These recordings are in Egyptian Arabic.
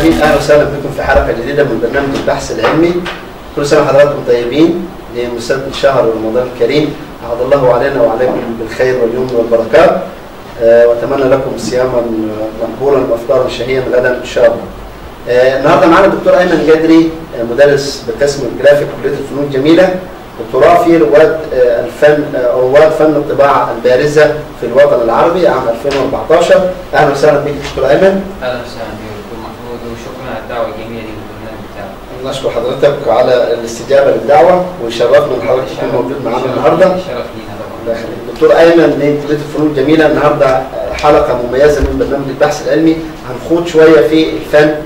المشاهدين اهلا وسهلا بكم في حلقه جديده من برنامج البحث العلمي كل سنه وحضراتكم طيبين لمساد شهر رمضان الكريم اعاد الله علينا وعليكم بالخير واليمن والبركات آه، واتمنى لكم صياما مقبولا وافطارا شهيا غدا ان شاء الله. آه، النهارده معانا الدكتور ايمن جدري آه، مدرس بقسم الجرافيك كليه الفنون الجميله دكتوراه في رواد آه، الفن آه، او رواد فن الطباعه البارزه في الوطن العربي عام 2014 اهلا وسهلا بك دكتور ايمن اهلا وسهلا بك دكتور محمود وشكرا على الدعوه الجميله دي للبرنامج بتاعك. نشكر حضرتك على الاستجابه للدعوه ويشرفنا ان حضرتك تكون موجود معانا النهارده شرف لينا الله طبعا. يخليك. دكتور ايمن من كليه الفنون الجميله النهارده حلقه مميزه من برنامج البحث العلمي هنخوض شويه في الفن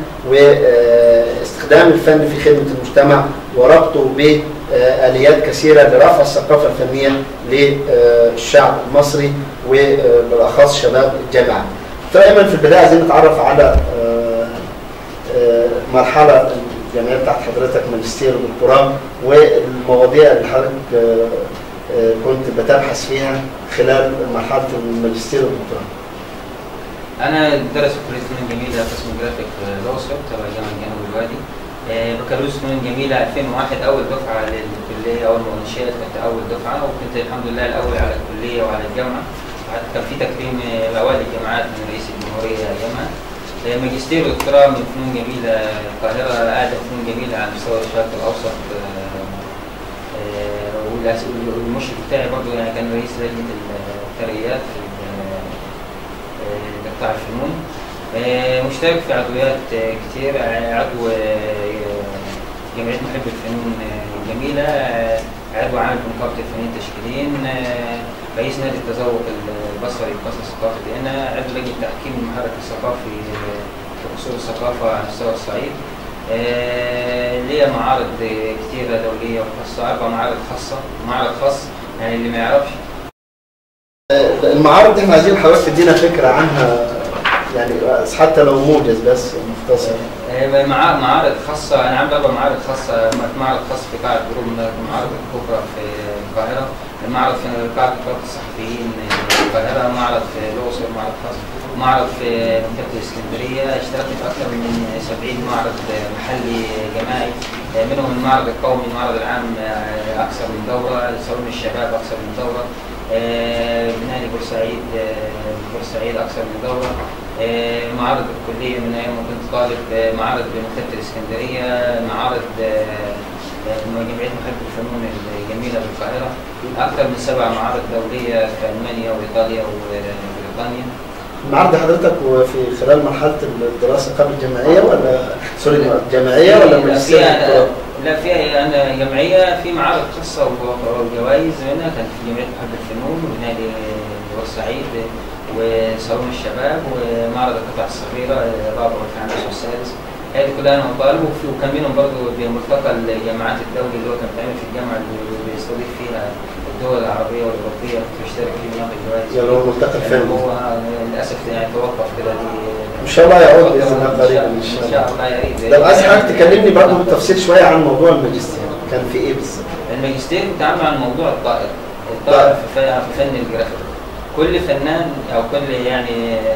واستخدام الفن في خدمه المجتمع وربطه باليات كثيره لرفع الثقافه الفنيه للشعب المصري وبالاخص شباب الجامعه. دكتور ايمن في البدايه عايزين نتعرف على آه، آه، مرحله الجامعيه بتاعت حضرتك ماجستير ودكتوراه والمواضيع اللي حضرتك آه، آه، كنت بتبحث فيها خلال مرحله الماجستير والدكتوراه. انا درس في كليه فنون جميله قسم جرافيك في الاقصر تبع جامعه جنوب الوادي. آه، بكالوريوس فنون جميله 2001 اول دفعه للكليه اول ما انشئت كنت اول دفعه وكنت الحمد لله الاول على الكليه وعلى الجامعه. وحتى كان في تكريم آه، اوائل الجامعات من رئيس الجمهوريه ايامها. آه، ماجستير ودكتوراه من فنون جميله القاهره اقدم فنون جميله على مستوى الشرق الاوسط آه، آه، والأس- والمشرف بتاعي برضه يعني كان رئيس لجنه الترقيات في ال- آه، قطاع الفنون آه، مشترك في عضويات آه، كتير آه، عضو آه، جمعيه محب الفنون آه، الجميله آه، عضو عام في نقابه الفنانين التشكيليين آه، رئيس نادي التذوق البصري القصر الثقافي هنا عضو لجنه تحكيم المحرك الثقافي آه، في قصور الثقافه على مستوى الصعيد آه، ليا معارض آه، كتيرة دولية وخاصة أربع معارض خاصة ومعرض خاص يعني اللي ما يعرفش آه، المعارض دي احنا عايزين حضرتك تدينا فكره عنها يعني حتى لو موجز بس مختصر. آه، مع- معارض خاصة أنا عامل أربع معارض خاصة معرض خاص في قاعة جروب من المعارض الكبرى في القاهرة معرض في قاعة نقابة الصحفيين في القاهرة معرض في الأقصر معرض خاص معرض في مكتبة الإسكندرية اشتركت في أكثر من 70 معرض محلي جماعي آه، منهم المعرض القومي المعرض العام آه، أكثر من دورة صالون الشباب أكثر من دورة آه، بنادي بورسعيد آه، بورسعيد أكثر من دورة آه، معارض الكلية من أيام ما كنت طالب آه، معارض بمكتبة الإسكندرية معارض آه، آه، جمعية محب الفنون الجميلة بالقاهرة أكثر من سبع معارض دولية في ألمانيا وإيطاليا وبريطانيا المعارض حضرتك وفي خلال مرحله الدراسه قبل الجامعيه ولا سوري الجامعيه ولا لا ماجستير فيها والدكتوراه؟ لا فيها أنا جمعية في معارض خاصة و- وجوائز منها كانت في جمعية محب الفنون ونادي بورسعيد وصالون الشباب ومعرض القطع الصغيرة الرابع والخامس والسادس هذه كلها انا وطالب وفي وكان منهم برضه بملتقى الجامعات الدولي اللي هو كان بيتعمل في الجامعه اللي بيستضيف فيها الدول العربيه والاوروبيه كنت بشترك فيه وناخد جوائز اللي هو ملتقى الفن. هو للاسف يعني توقف كده دي ان شاء الله يعود باذن الله قريبا ان ان شاء شاء الله. الله يا ريت طب عايز حضرتك تكلمني برضه بالتفصيل شويه عن موضوع الماجستير كان في ايه بالظبط؟ الماجستير بيتعامل عن موضوع الطائر الطائر في ف- في فن الجرافيك كل فنان او كل يعني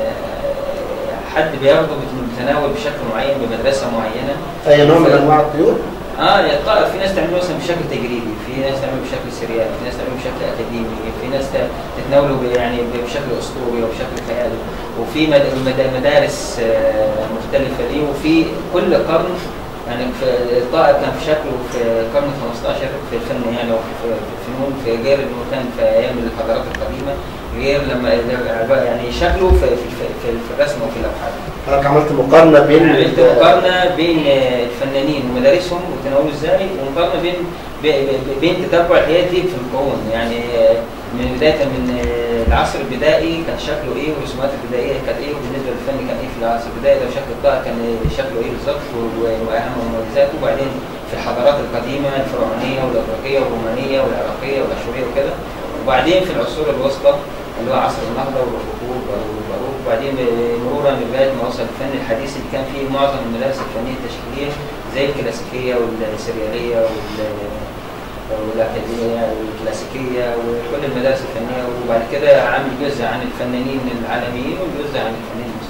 آه، حد بياخده بيتناول بشكل معين بمدرسه معينه اي نوع من انواع الطيور؟ اه يا الطائر في ناس تعمله مثلا بشكل تجريبي في ناس تعمله بشكل سريالي في ناس تعمله بشكل اكاديمي في ناس ت- تتناوله ب- يعني بشكل اسطوري وبشكل خيالي وفي مد- مد- مدارس آه، مختلفه ليه وفي كل قرن يعني في الطائر كان في شكله في القرن 15 في الفن يعني وفي في في الفنون في غير انه كان في ايام الحضارات القديمه غير لما يعني شكله في في في, في الرسم وفي اللوحات حضرتك عملت مقارنه بين عملت مقارنه بين الفنانين ومدارسهم وتناولوا ازاي ومقارنه بين ب- ب- بين تتبع الحياه دي في القرون يعني من بدايه من العصر البدائي كان شكله ايه والرسومات البدائيه كانت ايه وبالنسبه للفن كان ايه في العصر البدائي لو شكل الطائر كان شكله ايه بالظبط و- واهم مميزاته وبعدين في الحضارات القديمه الفرعونيه والاغريقيه والرومانيه والعراقيه والاشوريه وكده وبعدين في العصور الوسطى اللي هو عصر النهضه والركوب والباروك وبعدين مرورا لغايه ما وصل الفن الحديث اللي كان فيه معظم المدارس الفنيه التشكيليه زي الكلاسيكيه والسرياليه وال والاكاديميه والكلاسيكيه وكل المدارس الفنيه وبعد كده عامل جزء عن الفنانين العالميين وجزء عن الفنانين المصريين.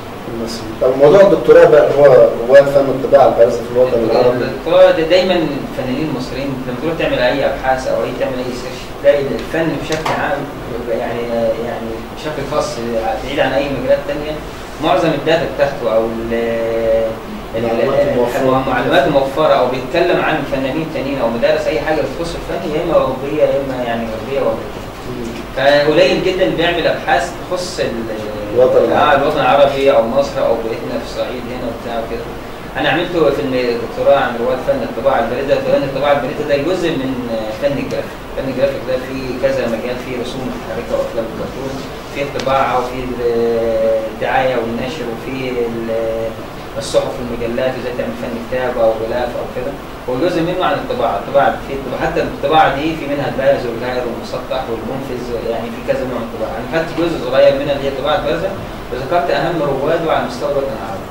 المصري طب موضوع الدكتوراه بقى اللي هو رواد فن الطباعه البارزه في الوطن العربي الدكتوراه ده دايما الفنانين المصريين لما تروح تعمل اي ابحاث او اي تعمل اي سيرش تلاقي الفن بشكل عام يعني يعني بشكل خاص بعيد عن اي مجالات ثانيه معظم الداتا بتاعته او ال- المعلومات الموفرة. المعلومات الموفره او بيتكلم عن فنانين تانيين او مدارس اي حاجه بتخص الفن يا اما اوروبيه يا اما يعني غربيه وامريكيه فقليل جدا اللي بيعمل ابحاث تخص ال- الوطن آه الوطن العربي او مصر او بيئتنا في الصعيد هنا وبتاع وكده انا عملت في الدكتوراه عن رواد فن الطباعه البارده فن الطباعه البارده ده جزء من فن الجرافيك فن الجرافيك ده فيه كذا مجال فيه رسوم متحركه وافلام كرتون فيه الطباعه وفيه الدعايه والنشر وفيه ال- الصحف والمجلات وازاي تعمل فن كتاب او غلاف او كده هو جزء منه عن الطباعه الطباعه في حتى الطباعه دي في منها البارز والغائر والمسطح والمنفذ يعني في كذا نوع من الطباعه انا خدت جزء صغير منها اللي هي الطباعه البارزه وذكرت اهم رواده على مستوى الوطن العربي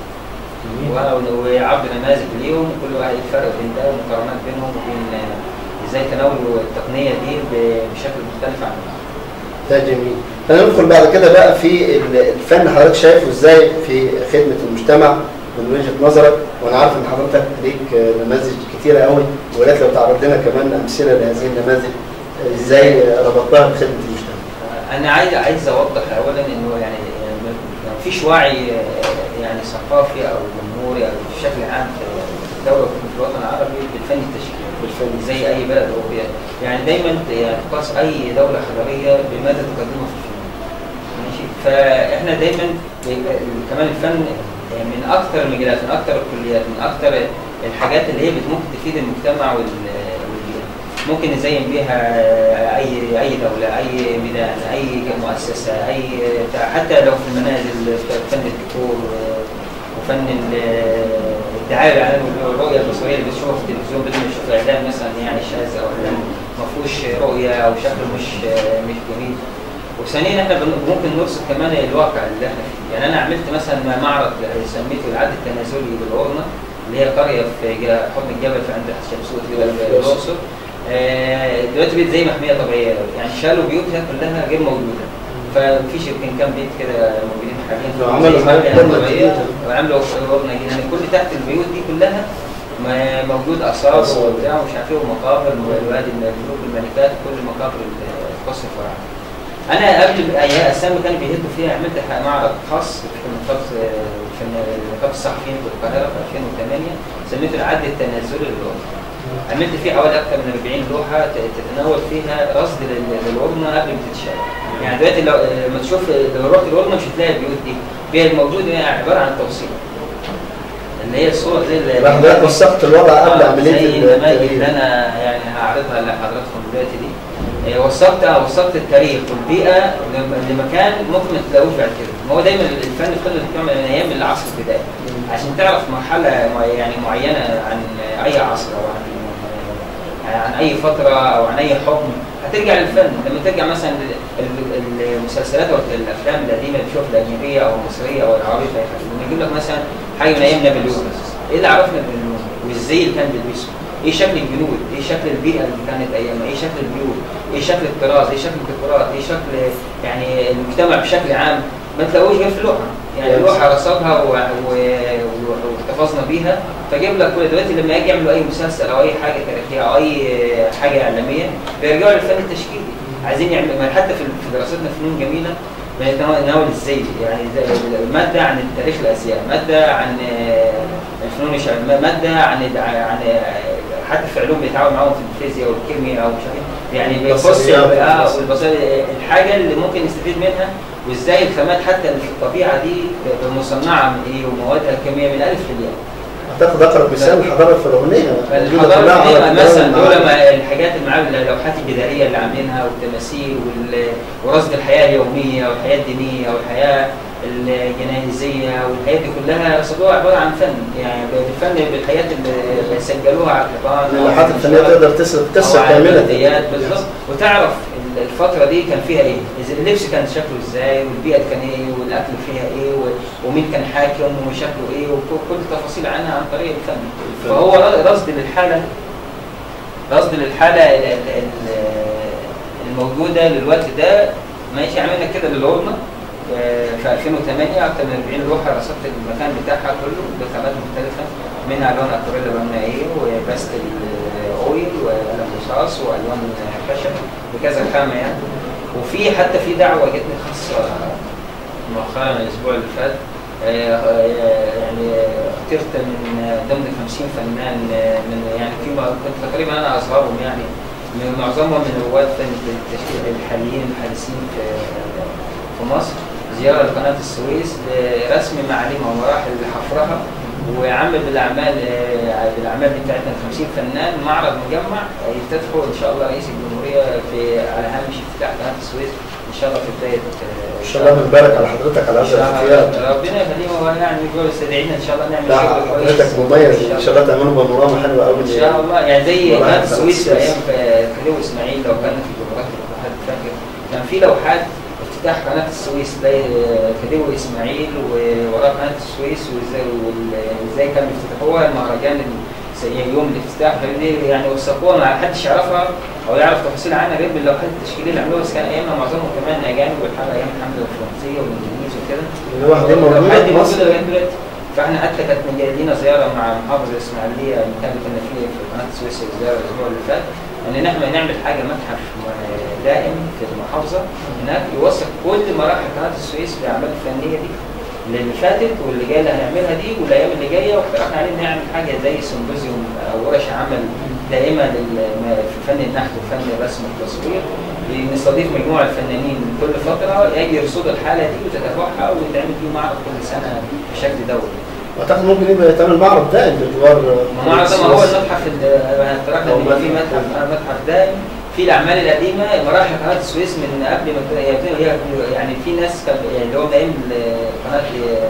و- وعرض نماذج ليهم وكل واحد الفرق بين ده ومقارنات بينهم وبين آه، ازاي تناولوا التقنيه دي ب- بشكل مختلف عن بعض. ده جميل خلينا ندخل بعد كده بقى في ال- الفن حضرتك شايفه ازاي في خدمه المجتمع من وجهه نظرك وانا عارف ان حضرتك ليك آه، نماذج كتيره قوي ويا ريت لو تعرض لنا كمان امثله لهذه النماذج آه، ازاي آه، ربطتها بخدمه المجتمع آه، انا عايز عايز اوضح اولا انه يعني آه، ما فيش وعي آه، يعني ثقافي او جمهوري او بشكل عام في الدوله في الوطن العربي بالفن التشكيلي بالفن. زي اي بلد اوروبيه يعني دايما يعني تقاس اي دوله حضاريه بمدى تقدمها في الفن ماشي فاحنا دايما بيبقى- كمان الفن من اكثر المجالات من اكثر الكليات من اكثر الحاجات اللي هي بت- ممكن تفيد المجتمع وال- والبيئه ممكن نزين بيها اي اي دوله اي ميدان اي مؤسسه اي بتاع حتى لو في المنازل فن الديكور وفن ال- الدعايه الاعلان والرؤيه البصريه اللي بتشوفها في التلفزيون بدل ما تشوف اعلان مثلا يعني شاذ او اعلان ما فيهوش رؤيه او شكله مش مش جميل وثانيا احنا بن- ممكن نرصد كمان الواقع اللي احنا فيه يعني انا عملت مثلا معرض سميته العد التنازلي بالعرنه اللي هي قريه في جا- حضن الجبل في عند حتشبسوت كده في الاقصر آه، دلوقتي بقت زي محميه طبيعيه يعني شالوا بيوتها كلها غير موجوده فمفيش يمكن كام بيت كده موجودين حاليا في وعملوا زي حاجات محمية برضه طبيعية، جديدة. وعملوا عرنه جديده يعني كل تحت البيوت دي كلها ما- موجود اثار آثار. وبتاع ومش عارف ايه ومقابر وادي الملوك الملكات كل مقابر القصر الفراعنه انا قبل ايام السنه اللي كانوا بيهدوا فيها عملت ح- معرض خاص في نقابه في نقابه الصحفيين في القاهره في 2008 سميته العد التنازلي للوطن عملت فيه حوالي اكثر من 40 لوحه ت- تتناول فيها رصد لل- للورمه قبل ما تتشال يعني دلوقتي لو لما تشوف لو رحت الورمه مش هتلاقي البيوت دي هي الموجوده هي عباره عن توصيل اللي هي الصور زي اللي يبقى حضرتك وثقت الوضع قبل آه، عمليه زي النماذج اللي التغيير انا يعني هعرضها لحضراتكم دلوقتي دي آه، وثقت آه، وثقت التاريخ والبيئه لم- لمكان ممكن ما تلاقوش بعد كده ما هو دايما الفن الفن بيعمل من ايام العصر البدائي عشان تعرف مرحله مع- يعني معينه عن اي عصر او عن عن اي فتره او عن اي حكم هترجع للفن لما ترجع مثلا ال- ال- المسلسلات او الافلام القديمه اللي بتشوف الاجنبيه او المصريه او العربيه في أي حاجه لما يجيب لك مثلا حاجه من ايام نابليون ايه اللي عرفنا نابليون والزي اللي كان بيلبسه ايه شكل الجنود ايه شكل البيئه اللي كانت ايامها ايه شكل البيوت ايه شكل الطراز ايه شكل الديكورات ايه شكل يعني المجتمع بشكل عام ما تلاقوش غير في لوحه يعني Yes. اللوحه رصدها و- و- و- واحتفظنا بيها فجيب لك كل دلوقتي لما يجي يعملوا اي مسلسل او اي حاجه تاريخيه او اي حاجه اعلاميه بيرجعوا للفن التشكيلي عايزين يعملوا ما حتى في في دراستنا فنون جميله بنتناول الزي يعني زي- ماده عن تاريخ الازياء ماده عن آه، الفنون الشعبيه ماده عن عن آه، حتى في علوم بيتعاون معاهم في الفيزياء والكيمياء ومش عارف إيه. يعني بيخص البصريات. اه والبصريات الحاجه اللي ممكن نستفيد منها وازاي الخامات حتى اللي في الطبيعه دي مصنعه من ايه وموادها الكيميائيه من الف للياء اعتقد اقرب مثال الحضاره الفرعونيه الحضاره كلها على القديمة مثلا الكلام دول مع- ما- الحاجات المعابد اللوحات الجداريه اللي عاملينها والتماثيل وال- ورصد الحياه اليوميه والحياه الدينيه والحياه الجنائزيه والحياه دي كلها رصدوها عباره عن فن يعني الفن بالحياه اللي سجلوها على الحيطان اللوحات الفنيه تقدر تسرد قصه أو على كامله البلديات بالظبط وتعرف الفتره دي كان فيها ايه إذا اللبس كان شكله ازاي والبيئه كان ايه والاكل فيها ايه و- ومين كان حاكم وشكله ايه وكل التفاصيل عنها عن طريق الفن فهو ر- رصد للحاله رصد للحاله ال- ال- ال- الموجوده للوقت ده ماشي عملنا كده للعلمه آه، في 2008 اكثر من 40 لوحه رصدت المكان بتاعها كله بخامات مختلفه منها الوان اكريل بنائيه وباستل آه، اويل وقلم رصاص والوان خشب بكذا خامه يعني وفي حتى في دعوه جتني خاصه مؤخرا الاسبوع اللي فات آه، آه، يعني اخترت من ضمن 50 فنان آه، من يعني في م- كنت تقريبا انا اصغرهم يعني من معظمهم من رواد فن التشكيل الحاليين الحديثين في في مصر زياره لقناه السويس لرسم معالمها ومراحل حفرها وعمل بالاعمال آه، بالاعمال دي بتاعتنا 50 فنان معرض مجمع آه، يفتتحه ان شاء الله رئيس الجمهوريه في على هامش افتتاح قناه السويس ان شاء الله في بدايه آه، ان شاء الله بنبارك على حضرتك على إن هذا شاء الاختيار الله. ربنا يخليه هو يعني يقول استدعينا ان شاء الله نعمل لا شغل كويس. حضرتك مميز ان شاء الله تعملوا بانوراما حلوه قوي ان شاء الله يعني زي والله قناه أنت السويس في أستاذ. ايام في- خليل اسماعيل لو كان في جغرافيا لو حد فاكر كان في لوحات افتتاح قناه السويس زي خديوي اسماعيل ووراه قناه السويس وازاي وال- ازاي كانوا بيفتتحوها المهرجان ال- زي يوم الافتتاح دي يعني وثقوها ما حدش يعرفها او يعرف تفاصيل عنها غير باللوحات التشكيليه اللي عملوها بس كان ايامها معظمهم كمان اجانب والحاجه ايام الحمله الفرنسيه والانجليز وكده اللوحه دي موجوده الحاجات دي في مصر موجوده لغايه دلوقتي فاحنا حتى كانت من لينا زياره مع محافظ الاسماعيليه المكان اللي كنا فيه في قناه السويس الزياره الاسبوع اللي فات ان نحن نعمل حاجه متحف م- دائم في المحافظه هناك يوثق كل مراحل قناه السويس بالاعمال الفنيه دي اللي فاتت واللي جايه اللي هنعملها دي والايام اللي جايه واقترحنا عليه نعمل حاجه زي سيمبوزيوم او ورش عمل دائمه لل- ما- في فن النحت وفن الرسم والتصوير بنستضيف مجموعه فنانين كل فتره يجي يرصدوا الحاله دي وتتابعها ويتعمل فيه معرض كل سنه بشكل دوري. واعتقد ممكن يبقى يتعمل معرض دائم بجوار معرض ده ما هو المتحف اللي اقترحنا هو ان في متحف. متحف متحف دائم في الاعمال القديمه مراحل قناه السويس من قبل ما ت- هي هي يعني في ناس كان يعني اللي هو من ايام قناه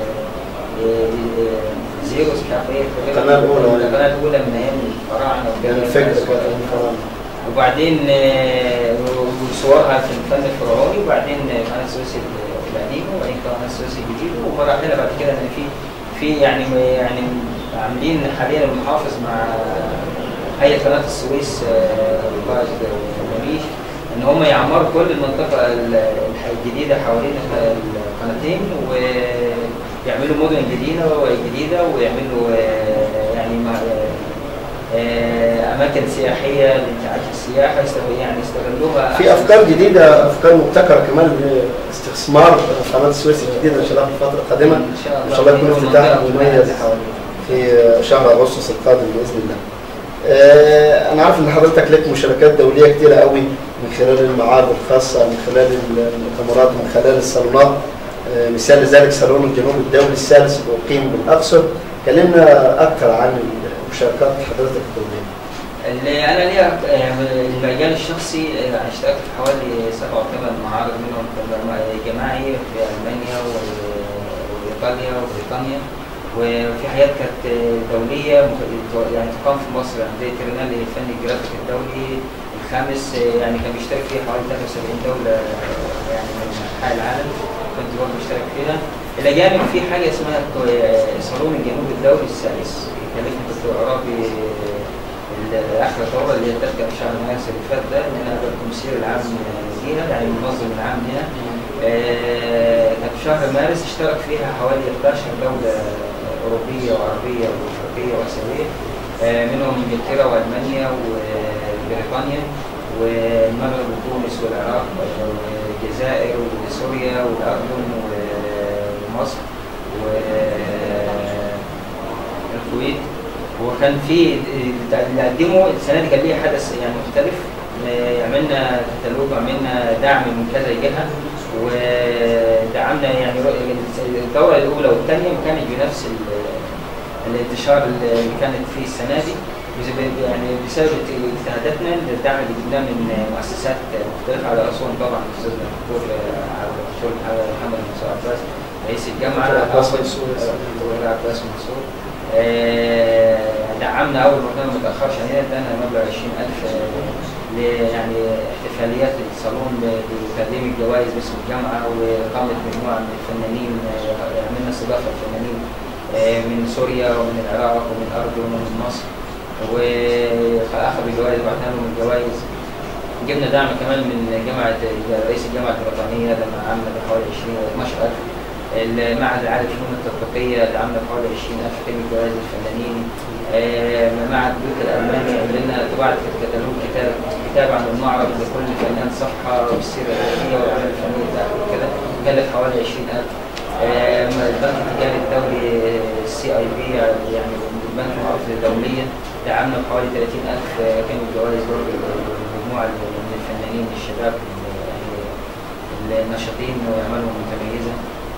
زيروس مش عارف ايه القناة الأولى. القناه الاولى من ايام الفراعنه كان وكده. الفكره كانت من فرنسا. وبعدين آه، وصورها في الفن الفرعوني وبعدين قناه السويس القديمه وبعدين قناه السويس الجديده ومراحلها بعد كده ان في في يعني يعني عاملين حاليا المحافظ مع هيئه قناه السويس آه، قائد الجميش ان هم يعمروا كل المنطقه ال- الح- الجديده حوالين القناتين ويعملوا مدن جديده وجديده ويعملوا آه، يعني ما- آه، اماكن سياحيه لانتعاش السياحه يستغل- يعني يستغلوها في أحسن. افكار جديده افكار مبتكره كمان لاستثمار قناه السويس الجديده ان شاء الله في الفتره القادمه ان شاء الله ان شاء الله يكون والمنطقة افتتاحها كلها مميز اللي حواليها. في شهر اغسطس القادم باذن الله. آه، انا عارف ان حضرتك لك مشاركات دوليه كتيره قوي من خلال المعارض الخاصه من خلال المؤتمرات من خلال الصالونات آه، مثال لذلك صالون الجنوب الدولي الثالث اللي اقيم بالاقصر كلمنا اكثر عن مشاركات حضرتك الدوليه. اللي انا ليا آه، المجال الشخصي آه، اشتركت في حوالي سبع او ثمان معارض منهم جماعي في المانيا و- وايطاليا وبريطانيا وفي حاجات كانت آه، دوليه مك- يعني تقام في مصر يعني زي ترينال الفن الجرافيك الدولي الخامس آه، يعني كان بيشترك فيه حوالي 73 دوله آه، يعني من انحاء العالم كنت برضه مشترك فيها الى جانب في حاجه اسمها آه، صالون الجنوب الدولي الثالث كلفني الدكتور عرابي اخر دوره اللي هي الثالثه في شهر مارس اللي فات ده ان انا ابقى الكومسير العام ليها يعني المنظم العام هنا آه، كانت في شهر مارس اشترك فيها حوالي 11 دوله اوروبيه وعربيه وافريقيه واسيويه آه، منهم انجلترا والمانيا وبريطانيا والمغرب وتونس والعراق والجزائر وسوريا والاردن ومصر والكويت وكان في اللي قدموا السنه دي كان ليه حدث يعني مختلف آه، عملنا كتالوج وعملنا دعم من كذا جهه ودعمنا يعني رؤية- الدوره الاولى والثانيه ما كانت بنفس ال- الانتشار اللي كانت فيه السنه دي بس- يعني بسبب اجتهاداتنا الدعم اللي جبناه من مؤسسات مختلفه على راسهم طبعا الاستاذ الدكتور آه، الدكتور محمد منصور عباس رئيس الجامعه دكتور عباس أول- منصور. دكتور عباس منصور آه، دعمنا اول ما كان ما تاخرش علينا ادانا مبلغ 20000 آه، ل- يعني احتفاليات الصالون ب- بتقديم الجوائز باسم الجامعه واقامه مجموعه من الفنانين آه، عملنا استضافه لفنانين آه، من سوريا ومن العراق ومن الاردن ومن مصر واخذوا الجوائز وبعثنا لهم الجوائز جبنا دعم كمان من جامعه رئيس الجامعه البريطانيه لما عملنا بحوالي 20 او 12000 المعهد العالي للفنون التطبيقيه دعمنا بحوالي 20000 كلمه جوائز للفنانين آه، معهد بيوت الالماني عمل لنا طباعه كتالوج كتاب كتاب عن المعرض لكل فنان صفحه والسيره الذاتيه والاعمال الفنيه بتاعته وكده كلف حوالي 20000 آه، البنك التجاري الدولي السي اي بي يعني البنك المعروف دوليا دعمنا بحوالي 30000 كانوا جوائز برضه لمجموعه من الفنانين الشباب يعني النشاطين واعمالهم متميزه.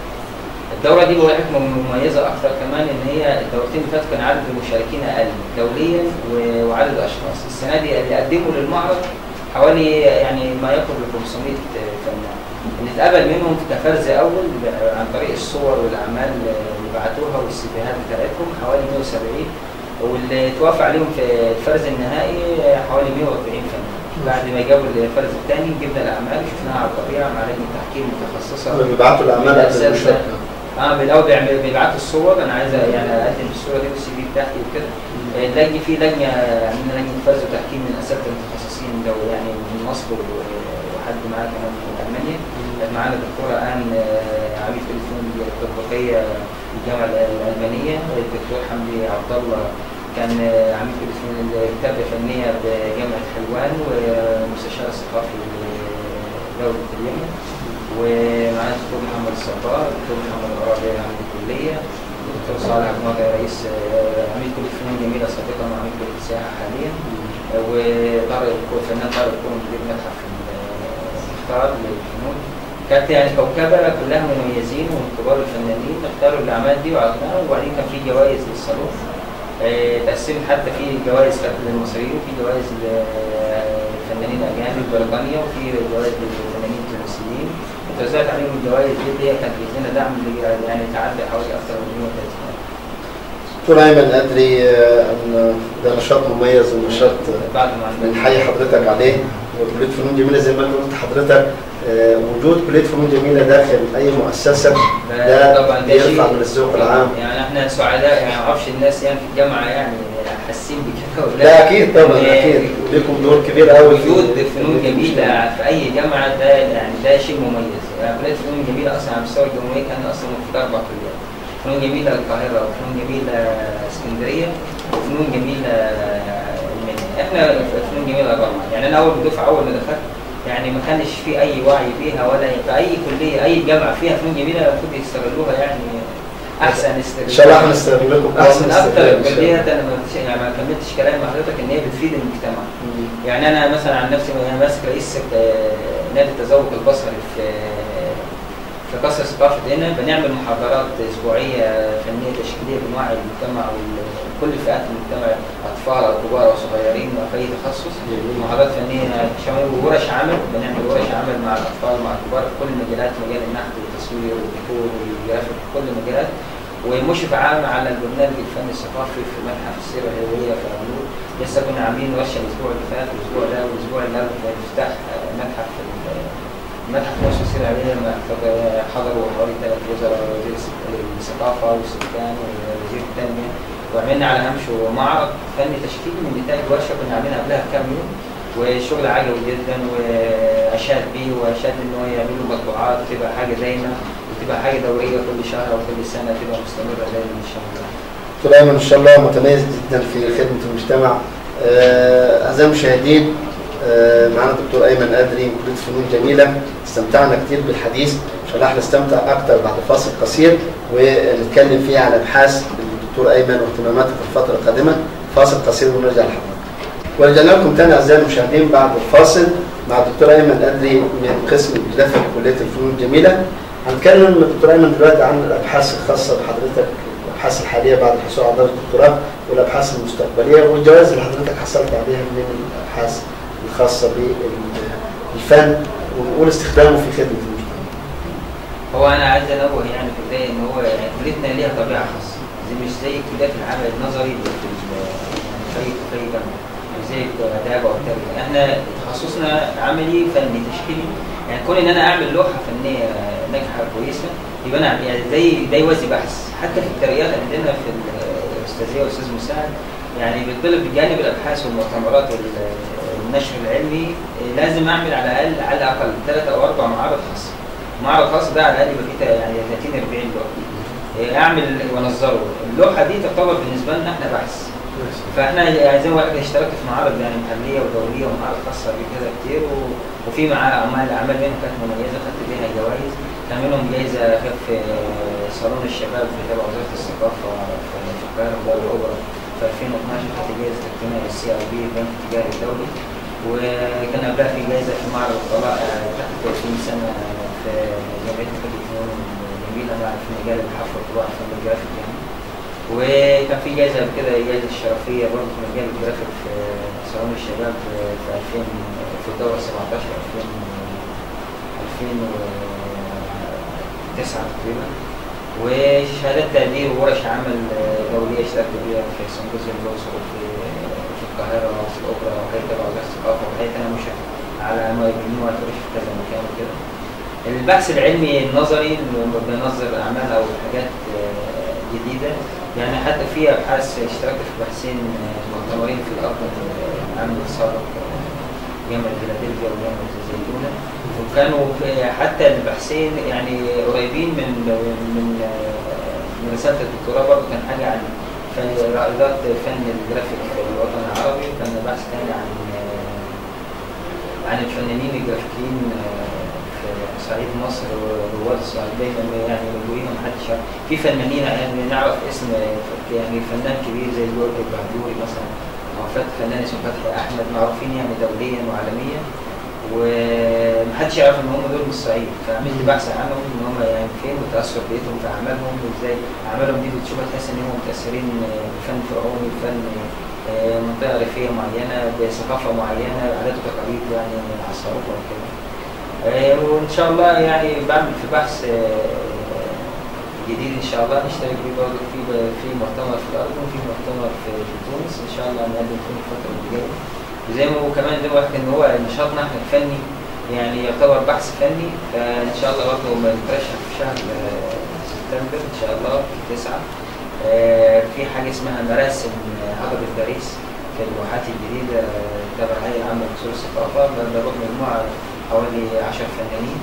الدورة دي بقى حكمة مميزة أكثر كمان إن هي الدورتين اللي فاتوا كان عدد المشاركين أقل دوليا و- وعدد الأشخاص، السنة دي اللي قدموا للمعرض حوالي يعني ما يقرب ل 500 فنان. اللي اتقبل منهم كفرز أول ب- عن طريق الصور والأعمال اللي بعتوها والسيفيهات بتاعتهم حوالي 170 واللي توافق عليهم في الفرز النهائي حوالي 140 فنان. بعد ما جابوا الفرز الثاني جبنا الأعمال شفناها على الطبيعة مع لجنة تحكيم متخصصة بيبعتوا الاعمال قبل بالأساس المشاركه اه بالاول بيعمل بيبعتوا الصور انا عايز يعني اقدم الصوره دي والسي في بتاعتي وكده آه، اللجنه في لجنه عندنا لجنه فرز وتحكيم من اساتذه متخصصين لو يعني من مصر و- وحد معاه كمان من المانيا كانت معانا الدكتوره ان آه، عميد في الفنون التطبيقيه في الجامعه الالمانيه الدكتور حمدي عبد الله كان آه، عميد في الفنون الكتابه الفنيه بجامعه حلوان ومستشار الثقافي لدوله اليمن ومعانا الدكتور محمد الصبار الدكتور محمد العربي عميد الكلية الدكتور صالح عماد رئيس آه، عميد كلية فنون جميلة سابقا وعميد كلية السياحة حاليا آه، وطارق الفنان طارق كون مدير متحف المختار للفنون كانت يعني كوكبة كلها مميزين ومن كبار الفنانين اختاروا الأعمال دي وعرضناها وبعدين كان في جوائز للصالون آه، تقسمت حتى في جوائز كانت للمصريين وفي جوائز للفنانين الأجانب بريطانيا وفي جوائز للفنانين التونسيين وتوزعت عليهم الجوائز دي اللي هي كانت بتدينا دعم اللي يعني تعدى حوالي أكثر من 130 دكتور ايمن ادري آه، ان ده نشاط مميز ونشاط آه، بعد ما عندنا بنحيي حضرتك عليه وكليه فنون جميله زي ما انت قلت حضرتك آه، وجود كليه فنون جميله داخل اي مؤسسه ده طبعا ده بيرفع شيء من الذوق العام يعني احنا سعداء يعني ما اعرفش الناس يعني في الجامعه يعني حاسين بكده ولا لا اكيد طبعا إن اكيد ليكم دور كبير قوي في- وجود في فنون كلية جميله في اي جامعه ده يعني ده شيء مميز يعني كليه فنون جميله اصلا على مستوى الجمهوريه كان اصلا في اربع كليات فنون جميله القاهره وفنون جميله اسكندريه وفنون جميله المنيا احنا في فنون جميله الاربعه يعني انا اول دفعه اول ما دخلت يعني ما كانش في اي وعي فيها ولا في اي كليه اي جامعه فيها فنون جميله المفروض يستغلوها يعني احسن استغلال ان شاء الله هنستغل لكم احسن من اكثر استغلال إن شاء الله. الكليات انا ما يعني ما كملتش كلام مع حضرتك ان هي بتفيد المجتمع يعني انا مثلا عن نفسي انا ماسك رئيس آه، نادي التذوق البصري في في قصر ثقافة هنا بنعمل محاضرات أسبوعية فنية تشكيلية بنوعي المجتمع وكل فئات المجتمع أطفال أو كبار أو صغيرين أو في أي تخصص محاضرات فنية شاملة ورش عمل بنعمل ورش عمل مع الأطفال مع الكبار في كل المجالات مجال النحت والتصوير والديكور والجرافيك في كل المجالات ومشرف عام على البرنامج الفني الثقافي في متحف السيرة الهوية في أبنور لسه كنا عاملين ورشة الأسبوع اللي فات والأسبوع ده والأسبوع اللي قبل في افتتاح آه، متحف ال- متحف مصر السيرة الهوية لما حضروا حوالي ثلاث وزراء وزير الثقافة والسكان ووزير التنمية وعملنا على هامش معرض فني تشكيلي من نتائج ورشة كنا عاملينها قبلها بكام يوم والشغل عجبه جدا واشاد بيه واشاد ان هو يعملوا مطبوعات تبقى حاجه دايما وتبقى حاجه دوريه كل شهر او كل سنه تبقى مستمره دايما ان شاء الله. دكتور ايمن ان شاء الله متميز جدا في خدمه المجتمع آه، اعزائي المشاهدين آه، معنا الدكتور ايمن ادري من كليه فنون جميله استمتعنا كتير بالحديث ان شاء الله هنستمتع اكتر بعد فاصل قصير ونتكلم فيه عن ابحاث الدكتور ايمن واهتماماته في الفتره القادمه فاصل قصير ونرجع لحضرتك ورجعنا لكم تاني اعزائي المشاهدين بعد الفاصل مع الدكتور ايمن ادري من قسم الجرافيك كليه الفنون الجميله هنتكلم مع الدكتور ايمن دلوقتي عن الابحاث الخاصه بحضرتك الابحاث الحاليه بعد الحصول على درجه الدكتوراه والابحاث المستقبليه والجوائز اللي حضرتك حصلت عليها من الابحاث الخاصه بالفن والاستخدامه في خدمه المجتمع. هو انا عايز انوه يعني في البدايه ان هو يعني كليتنا ليها طبيعه خاصه دي مش زي كليات العمل النظري اللي في ال- يعني في أي- في أي جامعه مش زي اداب او تربيه احنا تخصصنا عملي فني تشكيلي يعني كون ان انا اعمل لوحه فنيه ناجحه كويسه يبقى انا يعني زي ده يوازي بحث حتى في الترقيات عندنا في الاستاذيه والاستاذ مساعد يعني بيطلب بجانب الابحاث والمؤتمرات وال- النشر العلمي آه، لازم اعمل على الاقل على الاقل ثلاث او اربع معارض خاصه معرض خاص ده على الاقل يبقى فيه يعني 30 40 لوحه آه، اعمل وانظره اللوحه دي تعتبر بالنسبه لنا احنا بحث فاحنا يعني زي ما قلت اشتركت في معارض يعني محليه ودوليه ومعارض خاصه قبل كده كتير و... وفي مع اعمال اعمال منهم كانت مميزه خدت بيها جوائز كان منهم جايزه كانت في صالون الشباب في تبع وزاره الثقافه في في القاهره في دار الاوبرا في 2012 خدت جايزه اجتماعي السي اي بي البنك التجاري الدولي وكان قبلها في جايزه في معرض الطلائع تحت 30 سنه في جمعيه مكتبه الفنون الجميله مع في مجال الحفر والطباعه في الجرافيك يعني وكان في جائزه قبل كده جائزه الشرفيه برضه في مجال الجرافيك في صالون الشباب في 2000 في الدوره 17 2009 تقريبا وشهادات تقدير وورش عمل دوليه اشتركت بيها في سمبوزيوم الاقصر وفي في القاهره وفي الاوبرا وهيئه تبع وزاره الثقافه وهيئه انا مشرف على مجموعه ورش في كذا مكان وكده البحث العلمي النظري اللي بنظر اعمال او حاجات جديده يعني حتى في ابحاث اشتركت في بحثين مؤتمرين في الاردن العام السابق جامعه فيلادلفيا وجامعه الزيتونه وكانوا حتى البحثين يعني قريبين من من من رساله الدكتوراه برضه كان حاجه عن رائدات فن الجرافيك في الوطن العربي وكان بحث ثاني عن عن الفنانين الجرافيكيين في صعيد مصر ورواد الصعيد دايما يعني مجهولين محدش يعرف في فنانين يعني نعرف اسم يعني فنان كبير زي جورج البهدوري مثلا او فنان اسمه فتحي احمد معروفين يعني دوليا وعالميا ومحدش يعرف ان هم دول من الصعيد فعملت بحث عنهم ان هم يعني فين وتاثر بيتهم في اعمالهم وازاي اعمالهم دي بتشوفها تحس ان هم متاثرين بفن فرعوني بفن منطقه ريفيه معينه بثقافه معينه عادات وتقاليد يعني عصروها وكده وان شاء الله يعني بعمل في بحث جديد ان شاء الله نشترك بيه برضه في في مؤتمر في الاردن وفي مؤتمر في, في تونس ان شاء الله نقدم فيه الفتره اللي جايه وزي ما هو كمان زي ما قلت ان هو نشاطنا احنا الفني يعني يعتبر بحث فني فان شاء الله برضه ما يترشح في شهر سبتمبر ان شاء الله في تسعه في حاجه اسمها مراسم هضبه باريس في الواحات الجديده تبع الهيئه العامه لقصور الثقافه بروح مجموعه حوالي 10 فنانين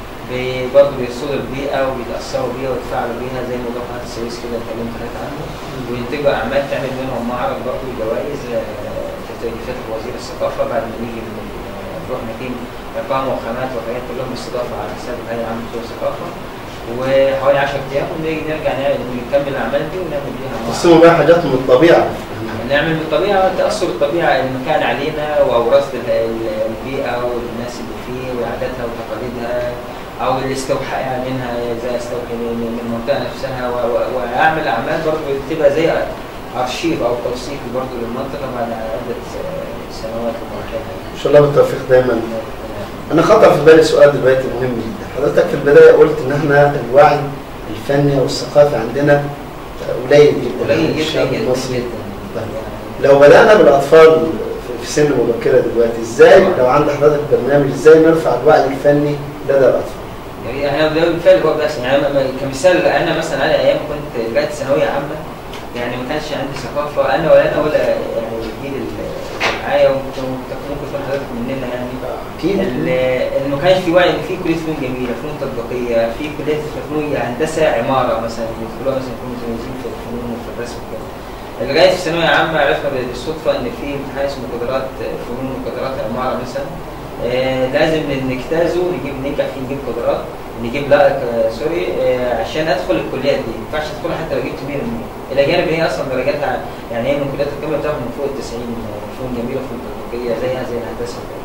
برضه بيرصدوا البيئه وبيتاثروا بيها ويتفاعلوا بيها زي موضوع قناه السويس كده اتكلمت حضرتك عنه وينتجوا اعمال تعمل منهم معرض برضه جوائز تكليفات وزير الثقافه بعد ما نيجي نروح نقيم اقامه وخامات وحاجات كلهم استضافه على حساب الهيئه العامه لقصور الثقافه وحوالي 10 ايام ونيجي نرجع نكمل الاعمال دي ونعمل بيها تقسموا بقى حاجات من الطبيعه نعمل من الطبيعه تاثر الطبيعه المكان علينا واوراث البيئه والناس اللي فيه وعاداتها وتقاليدها او الاستوحاء منها زي استوحي من المنطقه نفسها واعمل اعمال برضه تبقى زي ارشيف او توثيق برضه للمنطقه بعد عده سنوات ومراحل ان شاء الله بالتوفيق دايما انا خطر في بالي سؤال دلوقتي مهم جدا حضرتك في البدايه قلت ان احنا الوعي الفني او الثقافي عندنا قليل جدا قليل جدا الشعب جدا المصري جدا لو بدانا بالاطفال في سن مبكره دلوقتي ازاي لو عند حضرتك برنامج ازاي نرفع الوعي الفني لدى الاطفال يعني انا ده بالفعل هو بس يعني أنا كمثال انا مثلا انا ايام كنت لغايه ثانويه عامه يعني ما كانش عندي ثقافه انا ولا انا ولا يعني الجيل اللي معايا وممكن ممكن يكون حضرتك مننا يعني اكيد انه ما كانش في وعي ان في كليه فنون جميله فنون تطبيقيه في كليه فنون هندسه عماره مثلا بيدخلوها مثلا يكونوا متميزين في الفنون وفي الرسم وكده لغايه في ثانويه عامه عرفنا بالصدفه ان في امتحان اسمه قدرات فنون وقدرات عماره مثلا آه لازم نجتازه نجيب ننجح فيه نجيب قدرات نجيب لا آه سوري آه عشان ادخل الكليات دي ما ينفعش ادخلها حتى لو جبت 100% الى جانب ان هي اصلا درجاتها يعني هي من كليات القمه بتاخد من فوق ال 90 فنون جميله فنون تطبيقيه زيها زي الهندسه وكده.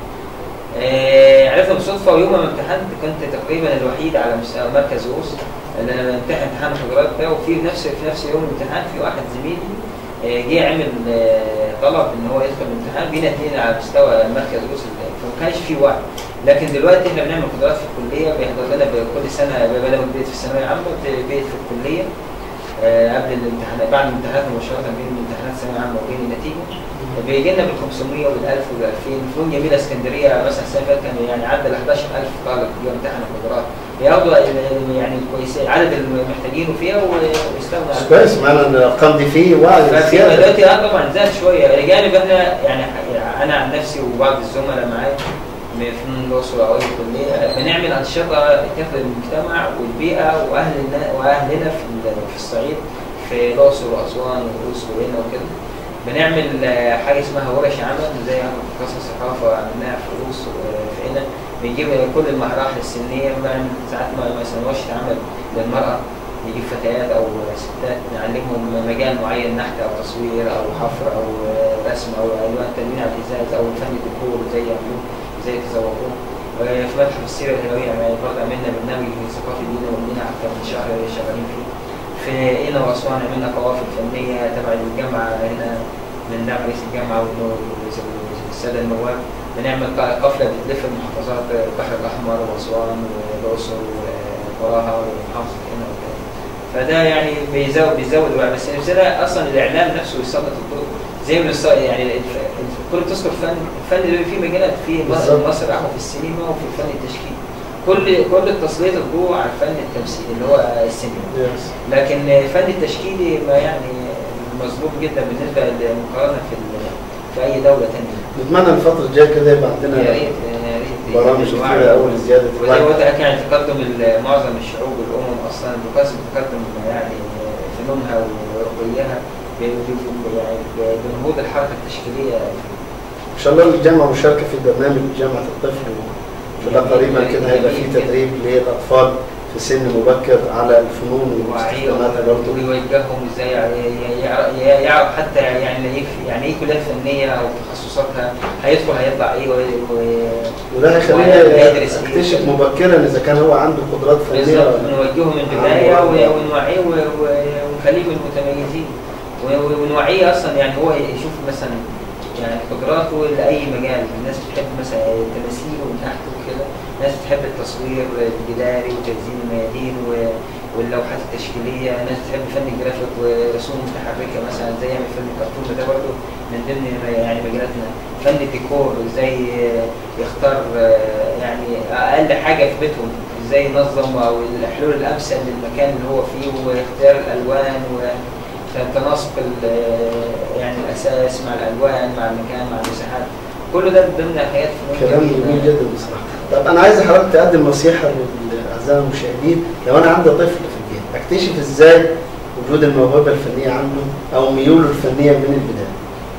آه عرفنا بالصدفه ويوم ما امتحنت كنت تقريبا الوحيد على مستوى مركز اوس اللي انا بمتحن امتحان القدرات ده وفي نفس في نفس يوم الامتحان في واحد زميلي جه عمل طلب ان هو يدخل الامتحان بينا اثنين على مستوى مركز اوس فما كانش في وعي لكن دلوقتي احنا بنعمل قدرات في الكليه بيحضر لنا كل سنه بدل ما في الثانويه العامه بيت في الكليه قبل الامتحانات بعد الامتحانات مباشره بين امتحانات الثانويه العامه وبين النتيجه بيجي لنا بال 500 وبال 1000 وبال 2000 فنون جميله اسكندريه مثلا السنه اللي فاتت كان يعني عدى ال 11000 طالب بيمتحن القدرات بياخدوا يعني كويس عدد المحتاجينه فيها ويستغنوا بس كويس معنى ان الارقام دي فيه وعي ففي زياده دلوقتي اه طبعا زاد شويه الى جانب احنا يعني انا عن نفسي وبعض الزملاء معايا من فنون الاقصر او اي كليه بنعمل انشطه تفيد المجتمع والبيئه واهلنا واهلنا في ال- في الصعيد في الاقصر واسوان والروس وهنا وكده بنعمل آه، حاجه اسمها ورش عمل زي قصص ثقافه عملناها في الروس وفي هنا بنجيب كل المراحل السنيه بنعمل ساعات ما مثلا ورشه عمل للمراه نجيب فتيات او ستات نعلمهم مجال معين نحت او تصوير او حفر او آه، رسم او الوان تلوين على الازاز او فن ديكور زي يعملوه ازاي يتذوقوه وفي متحف السيره الهلويه يعني برضه عملنا برنامج ثقافي لينا ولينا اكثر من شهر شغالين فيه في هنا واسوان عملنا قوافل فنيه تبع الجامعه هنا من دعم رئيس الجامعه والساده النواب بنعمل ق- قافله بتلف المحافظات البحر الاحمر واسوان والاقصر وقراها ومحافظه هنا وكده فده يعني بيزود بيزود الوعي بس الرساله اصلا الاعلام نفسه يسلط الضوء زي ما الص- يعني الف- الف- كل تذكر فن الفن اللي فيه مجالات في بالظبط. المسرح وفي السينما وفي الفن التشكيلي كل كل التسليط الضوء على الفن التمثيلي اللي هو السينما لكن الفن التشكيلي ما يعني مظلوم جدا بالنسبه للمقارنه في ال- في اي دوله ثانيه نتمنى الفترة الجاية كده يبقى عندنا يا ريت يا ريت برامج الوعي. كتيرة أوي لزيادة وزي الوعي ما قلت لك يعني تقدم ال- معظم الشعوب والامم اصلا بقسم تقدم يعني فنونها ورقيها ب- ب- يعني بنهوض الحركه التشكيليه إن شاء الله الجامعة مشاركة في برنامج جامعة الطفل وإن شاء الله قريبا كده هيبقى في تدريب للأطفال في سن مبكر على الفنون واستخداماتها برضه ويوجههم ازاي ي- يعرف, يعرف حتى يعني ايه يعني ايه كليات فنيه او تخصصاتها هيدخل هيطلع ايه و- و- وده وهيدرس هيخلينا إيه. اكتشف مبكرا إذا كان هو عنده قدرات فنية بالظبط ولا لا. نوجهه من عنده البدايه وعي. و- ونوعيه و- و- ونخليه من المتميزين و- و- ونوعيه اصلا يعني هو يشوف مثلا يعني قدراته لاي مجال الناس بتحب مثلا التماثيل والنحت وكده ناس بتحب التصوير الجداري وتزيين الميادين و- واللوحات التشكيليه ناس بتحب فن الجرافيك ورسوم متحركه مثلا زي يعمل فيلم كرتون ده برضه من ضمن يعني مجالاتنا فن الديكور ازاي يختار يعني اقل حاجه في بيتهم ازاي ينظم او الحلول الامثل للمكان اللي هو فيه واختيار الالوان وتناسق ال- يعني الاساس مع الالوان مع المكان مع المساحات كل ده من ضمن حياه فنون كلام جميلة. جميل جدا بصراحة طب أنا عايز حضرتك تقدم نصيحة للأعزائي المشاهدين لو أنا عندي طفل في البيت أكتشف إزاي وجود الموهبة الفنية عنده أو ميوله الفنية من البداية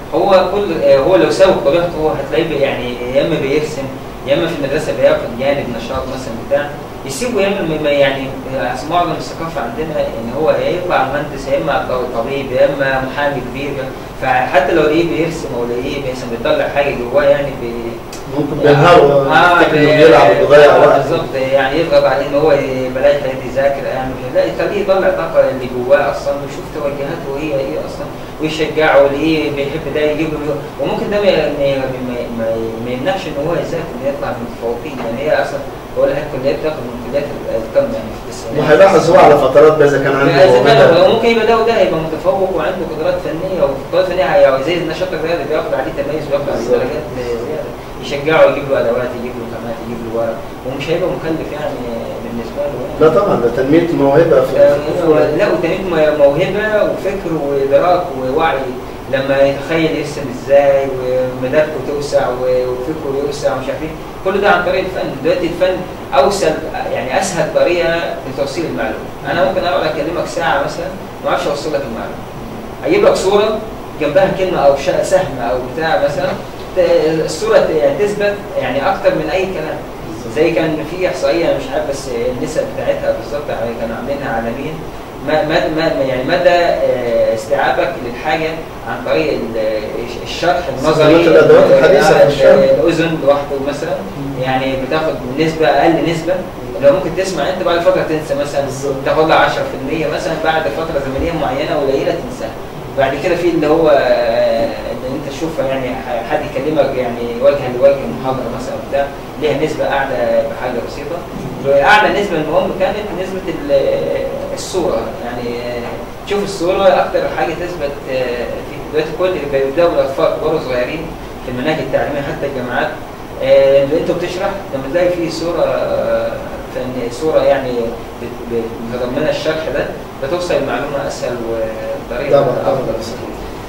هو كل آه، هو لو ساوى طبيعته هو هتلاقيه بي- يعني يا اما بيرسم يا اما في المدرسه بياخد جانب نشاط مثلا بتاع يسيبه يعمل م- م- يعني آه، معظم الثقافه عندنا ان هو يا يطلع مهندس يا اما ط- طبيب يا اما محامي كبير فحتى لو ايه بيرسم او لقيه مثلا بيطلع حاجه جواه يعني بي ممكن بينهاروا اه يفتكر إنه بيلعب وبيضيع آه، وقت بالظبط يعني يضغط عليه ان هو بلاش يذاكر يعمل لا يخليه يطلع الطاقه اللي جواه اصلا ويشوف توجهاته هي ايه اصلا ويشجعه لايه بيحب ده يجيب له وممكن ده ما ما- ما- ما- ما يمنعش ان هو يذاكر ان يطلع من المتفوقين يعني هي اصلا بقول لك الكليات بتاخد من كليات القمه يعني في التسعينات وهيلاحظ هو على فترات بقى إذا كان عنده إذا كان موهبة هو ممكن يبقى ده وده يبقى متفوق وعنده قدرات فنيه وقدرات فنيه هي- زي النشاط الرياضي بياخد عليه تميز وياخد عليه بالظبط. درجات زياده يشجعه يجيب له ادوات يجيب له خامات يجيب له ورق ومش هيبقى مكلف يعني بالنسبه له يعني. لا طبعا ده تنمية الموهبة في آه، الطفولة. لا وتنمية م- موهبه وفكر وادراك ووعي لما يتخيل يرسم ازاي ومداركه توسع و- وفكره يوسع ومش عارف ايه كل ده عن طريق الفن دلوقتي الفن اوسل يعني اسهل طريقه لتوصيل المعلومه انا ممكن اقعد اكلمك ساعه مثلا ما اعرفش اوصل لك المعلومه اجيب لك صوره جنبها كلمه او ش- سهم او بتاع مثلا ت- الصوره ت- يعني تثبت يعني اكتر من اي كلام زي كان في احصائيه أنا مش عارف بس النسب بتاعتها بالظبط يعني كانوا عاملينها عالميا ما ما ما يعني مدى آه، استيعابك للحاجه عن طريق ال- الشرح النظري استخدامات الأدوات الحديثة في آه، الشرح. الاذن لوحده مثلا يعني بتاخد نسبه اقل نسبه لو ممكن تسمع انت بعد فتره تنسى مثلا بالظبط. تاخد لها 10% مثلا بعد فتره زمنيه معينه قليله تنساها بعد كده في اللي هو آه، ان انت تشوفها يعني ح- حد يكلمك يعني وجها لوجه محاضره مثلا بتاع ليها نسبه اعلى بحاجه بسيطه واعلى نسبه المهم كانت نسبه ال- الصوره يعني آه، تشوف الصوره اكتر حاجه تثبت آه، في دلوقتي كل اللي بيبداوا الاطفال كبار وصغيرين في المناهج التعليميه حتى الجامعات آه، اللي انت بتشرح لما تلاقي فيه صوره آه، فن صوره يعني بت- بت- متضمنه الشرح ده بتوصل المعلومه اسهل وطريقه طبعا افضل طبعا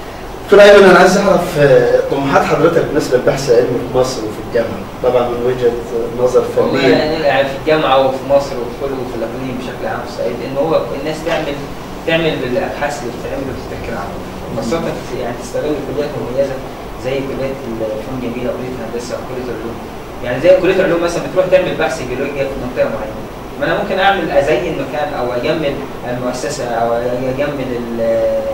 دكتور ايمن انا عايز اعرف آه، طموحات حضرتك بالنسبه للبحث العلمي في مصر وفي الجامعه طبعا من وجهه نظر والله فنيه يعني يعني في الجامعه وفي مصر وفي كل وفي الاقليم بشكل عام في الصعيد ان هو الناس تعمل تعمل بالابحاث اللي بتتعمل وتفتكر عنها خاصه في- يعني تستغل الكليات المميزه زي كليه الفنون الجميله وكليه الهندسه وكليه العلوم يعني زي كليه العلوم مثلا بتروح تعمل بحث جيولوجيا في منطقه معينه ما انا ممكن اعمل ازين مكان او اجمل المؤسسه او اجمل ال-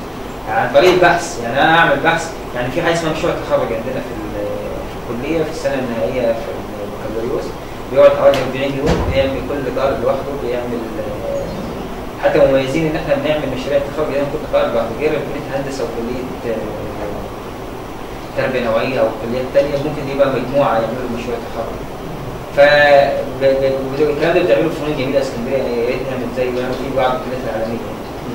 عن طريق البحث يعني انا اعمل بحث يعني في حاجه اسمها مشروع تخرج عندنا في ال- في الكليه في السنه النهائيه في البكالوريوس بيقعد حوالي 40 يوم بيعمل كل طالب لوحده بيعمل آه، حتى مميزين ان احنا بنعمل مشاريع تخرج يعني كل طالب لوحده غير كليه هندسه وكليه آه، تربيه نوعيه او كليات ثانيه ممكن يبقى مجموعه يعملوا مشروع تخرج ف ب- ب- الكلام ده بتعمله في فنون جميله اسكندريه يعني يا ريت نعمل زيه يعني في بعض الكليات العالميه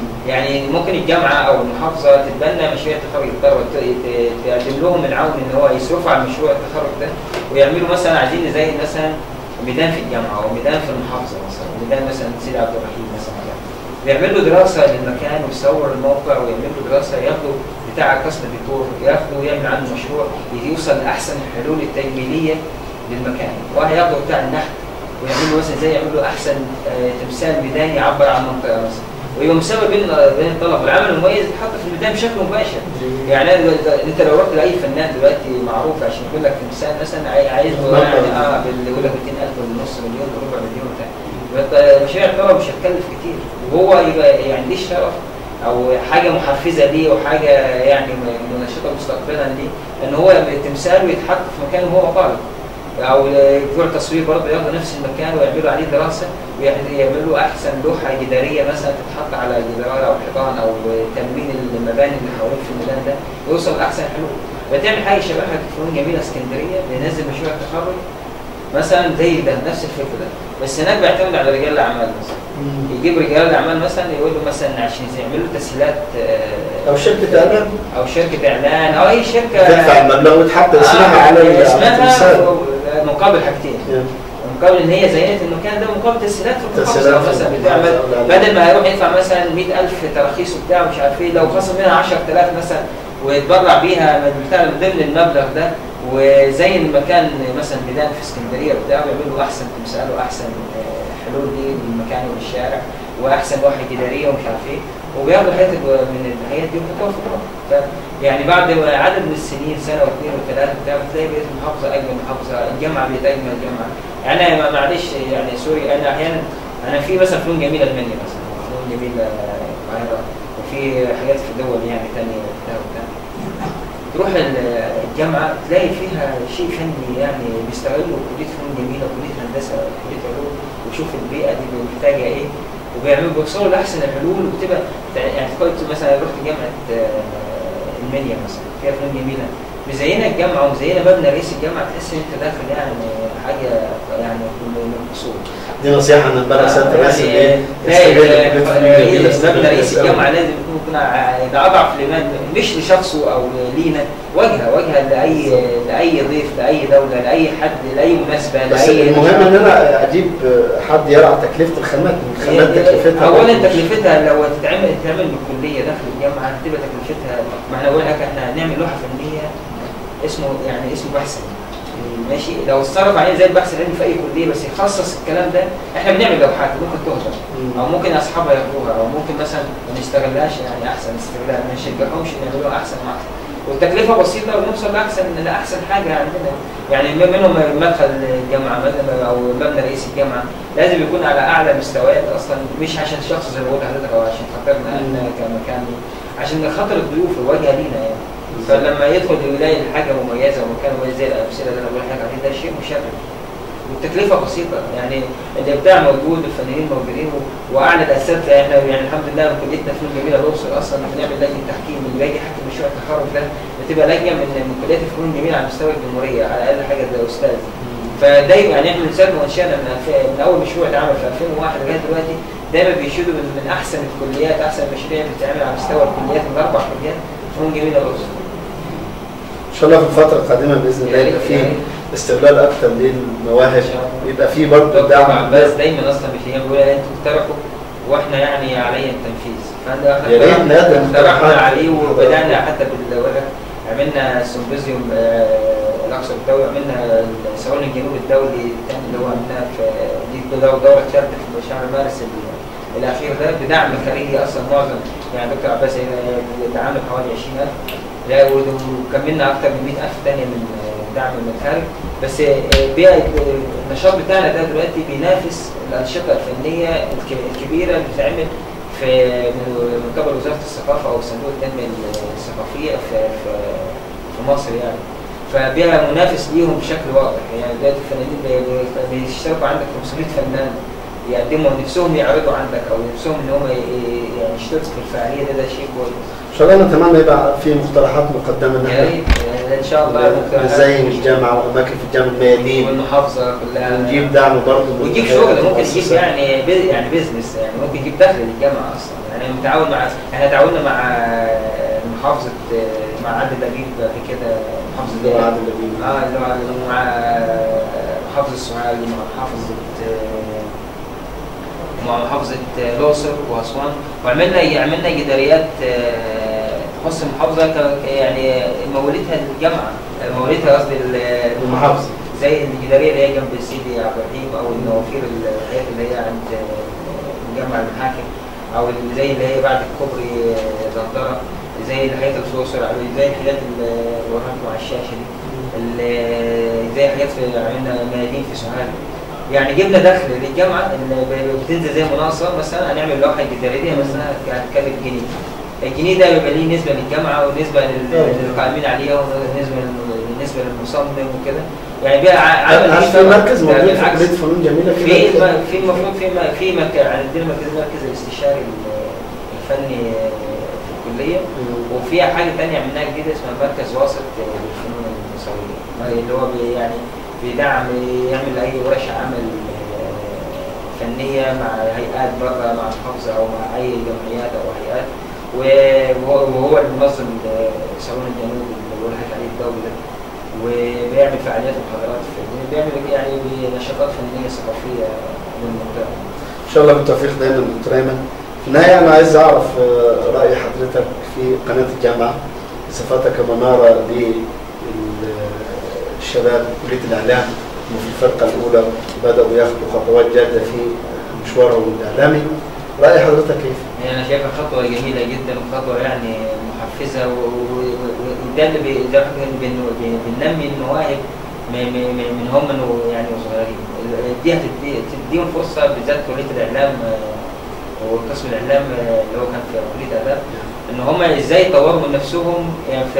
يعني ممكن الجامعه او المحافظه تتبنى مشاريع تخرج الطلبه ت- ت- تقدم لهم العون ان هو يصرفوا على مشروع التخرج ده ويعملوا مثلا عايزين زي مثلا ميدان في الجامعه او ميدان في المحافظه مثلا ميدان مثلا سيدي عبد الرحيم مثلا يعني. بيعملوا دراسه للمكان ويصور الموقع ويعملوا دراسه ياخدوا بتاع قسم الديكور ياخدوا يعمل عنه مشروع يوصل لاحسن الحلول التجميليه للمكان وهياخدوا بتاع النحت ويعملوا مثلا زي يعملوا احسن آه، تمثال ميداني يعبر عن منطقه مثلا ويبقى مساوي بين بين الطلب والعمل المميز يتحط في الميدان بشكل مباشر يعني أنا دلوقتي- انت لو رحت لاي فنان دلوقتي معروف عشان يقول لك تمثال مثلا عاي- عايز له مبلغ. يعني اه بال- يقول لك 200000 ولا نص مليون ولا ربع مليون بتاع يبقى مشاريع الطلب مش هتكلف كتير وهو يبقى يعني ليه شرف او حاجه محفزه ليه وحاجه يعني منشطه مستقبلا ليه ان هو تمثاله يتحط في مكان وهو طالب او بتوع تصوير برضه ياخدوا نفس المكان ويعملوا عليه دراسه ويعملوا احسن لوحه جداريه مثلا تتحط على جدار او حيطان او تلوين المباني اللي حوالين في الميدان ده ويوصل لاحسن حلول بتعمل حاجه شبهها في فنون جميله اسكندريه بينزل مشروع التخرج مثلا زي ده نفس الفكر ده بس هناك بيعتمد على رجال الاعمال مثلا يجيب رجال الاعمال مثلا يقول له مثلا عشان يعملوا تسهيلات آه، او شركه اعلام او شركه اعلان او اي شركه تدفع المبلغ وتحط اسمها على ال- على اسمها التمثال مقابل حاجتين مقابل ان هي زينت المكان ده مقابل تسهيلات في تسهيلات المحافظه في مثلا المحافظة بتعمل أو الإعلام. بدل ما هيروح يدفع مثلا 100000 تراخيص وبتاع مش عارف ايه لو خصم منها 10000 مثلا ويتبرع بيها من بتاع من ضمن المبلغ ده وزين المكان مثلا ميدان في اسكندريه بتاع ويعملوا احسن تمثال واحسن آه، حلول ليه للمكان وللشارع واحسن لوحه جداريه ومش عارف ايه وبياخدوا حته من الحاجات دي ويحطوها في الرقم ف- يعني بعد عدد من السنين سنه واثنين وثلاثه بتاع بتلاقي بقيت المحافظه اجمل محافظه الجامعه بقت اجمل جامعه يعني أنا معلش يعني سوري انا احيانا انا في مثلا فنون جميله المنيا مثلا فنون جميله القاهره وفي حاجات في دول يعني ثانيه وبتاع وبتاع تروح ال- الجامعه تلاقي فيها شيء فني يعني بيستغلوا كليه فنون جميله وكليه هندسه وكليه علوم وشوف البيئه دي محتاجه ايه وبيعملوا بيوصلوا لاحسن الحلول وبتبقى يعني كنت مثلا رحت جامعه آه، المنيا مثلا فيها فنون جميله مزينه الجامعه ومزينه مبنى رئيس الجامعه تحس ان انت داخل يعني حاجه يعني من القصور دي نصيحه من بلد سنه الناس اللي ايه تلاقي يستغل كلية الفنون الجميلة، رئيس- مبنى رئيس يستغل. الجامعه لازم يكون ع- ده اضعف لمن مش لشخصه او لينا واجهه واجهه لاي لاي ضيف لاي دوله لاي حد لاي مناسبه بس لاي المهم ان انا اجيب حد يرعى تكلفه الخامات الخامات تكلفتها اولا مش- تكلفتها لو تتعمل تتعمل بالكليه داخل الجامعه هتبقى تكلفتها ما احنا بقول لك احنا هنعمل لوحه فنيه اسمه يعني اسمه بحث ماشي لو اتصرف عليه زي البحث العلمي في اي كليه بس يخصص الكلام ده احنا بنعمل لوحات ممكن تهدر مم. او ممكن اصحابها ياخدوها او ممكن مثلا ما نستغلهاش يعني احسن استغلال ما نشجعهمش نعملوها احسن واحسن والتكلفه بسيطه ونوصل لاحسن لاحسن حاجه عندنا يعني من- منهم مدخل الجامعه مثلا او مبنى رئيس الجامعه لازم يكون على اعلى مستويات اصلا مش عشان شخص زي ما بقول لحضرتك او عشان خاطرنا احنا كمكان عشان خاطر الضيوف الواجهه لينا يعني فلما يدخل يلاقي حاجه مميزه ومكان مميز زي الامثله اللي انا بقول لك عليه ده شيء مشرف والتكلفه بسيطه يعني الابداع موجود الفنانين موجودين و- واعلى الاساتذه احنا يعني الحمد لله كليتنا فنون جميله الاقصر اصلا بنعمل لجنه تحكيم اللي باجي يحكم مشروع التخرج ده بتبقى لجنه من من كليات الفنون الجميله على مستوى الجمهوريه على اقل حاجه زي استاذ فدايما يعني احنا من ساعه ما انشانا من, الف- من اول مشروع اتعمل في 2001 لغايه دلوقتي دايما بيشيدوا من, من احسن الكليات احسن المشاريع اللي بتتعمل على مستوى الكليات من اربع كليات فنون جميله الاقصر ان شاء الله في الفتره القادمه باذن الله يبقى في استغلال اكتر للمواهب يبقى في برضه دكتور دعم عباس دايما اصلا مش هي بيقول انتوا اقترحوا واحنا يعني علينا التنفيذ فاحنا يا ريت نقدم اقترحنا اقتراحات. عليه وبدانا حتى بالورق عملنا سيمبوزيوم آه، الاقصر الدولي عملنا الصالون الجنوبي الدولي الثاني اللي هو عملناه في دي دورة دورة ثالثة في شهر مارس ال- الأخير ده بدعم خارجي أصلا معظم يعني دكتور عباس دعمنا بحوالي 20000 لا وكملنا أكثر من 100000 تانية من آه، دعم من الخارج بس آه، بيئة آه، النشاط بتاعنا ده دلوقتي بينافس الأنشطة الفنية الك- الكبيرة اللي بتتعمل في من قبل وزارة الثقافة أو صندوق التنمية الثقافية في في في مصر يعني فبيها منافس ليهم بشكل واضح يعني دلوقتي الفنانين بي- بي- بيشتركوا عندك 500 فنان يقدموا نفسهم يعرضوا عندك او نفسهم ان هم ي- ي- يعني يشتركوا في الفعاليه ده ده شيء كويس ان شاء الله نتمنى يبقى في مقترحات مقدمه ان يا احنا ريت يعني ان شاء الله ممكن نزين الجامعه واماكن في الجامعه الميادين والمحافظه كلها ونجيب دعم برضه من ويجيب الهيئات شغل ممكن يجيب المؤسسة. يعني بي- يعني بيزنس يعني ممكن يجيب دخل للجامعه اصلا يعني متعاون مع احنا تعاوننا مع محافظه مع عادل لبيب قبل كده محافظه اللي هو عادل لبيب. اه اللي هو مع محافظه السوهاج ومع محافظه مع محافظه الاقصر واسوان وعملنا عملنا جداريات آه، تخص المحافظه ك- يعني مولتها الجامعه مولتها قصدي ال- المحافظة. زي الجداريه اللي هي جنب سيدي عبد الرحيم او النوافير الحاجات اللي هي عند آه، مجمع المحاكم او اللي زي اللي هي بعد الكوبري آه، زندره زي الحاجات اللي في الاقصر أو زي الحاجات اللي وراكم على الشاشه دي ال- زي حاجات في عملنا ميادين في سوهاج يعني جبنا دخل للجامعه ان ب- بتنزل زي مناقصه مثلا هنعمل لوحه جداريه مثلا هتكلف جنيه الجنيه ده بيبقى ليه نسبه للجامعه ونسبه لل- للقائمين عليها ونسبه لل- بالنسبه للمصمم وكده يعني بقى ع- عمل هل في مشترك. مركز ده موجود في بالعكس. كليه فنون جميله في كده م- في المفروض في م- في مكان عندنا مركز مركز الاستشاري ال- الفني في الكليه مم. وفي حاجه ثانيه عملناها جديده اسمها مركز واسط للفنون المصريه اللي هو بي- يعني بيدعم يعمل اي ورش عمل آه، فنيه مع هيئات بره مع محافظه او مع اي جمعيات او هيئات وهو وهو اللي منظم صالون الجنوب اللي بقول لك عليه الدولي ده وبيعمل فعاليات ومحاضرات في بيعمل يعني نشاطات فنيه ثقافيه للمنطقه ان شاء الله بالتوفيق دايما دكتور ايمن في النهايه انا عايز اعرف آه، راي حضرتك في قناه الجامعه صفاتك كمناره للشباب كليه الاعلام وفي الفرقه الاولى بداوا ياخذوا خطوات جاده في مشوارهم الاعلامي راي حضرتك كيف؟ يعني انا شايفها خطوه جميله جدا وخطوه يعني محفزه و- و- و- وده اللي بي- زي ما احنا بن- بن- بننمي المواهب م- م- م- من هم من يعني وصغيرين دي هتدي- تديهم فرصه بالذات كليه الاعلام آه، وقسم الاعلام آه، اللي هو كان في كليه اداب ان هم ازاي يطوروا من نفسهم يعني في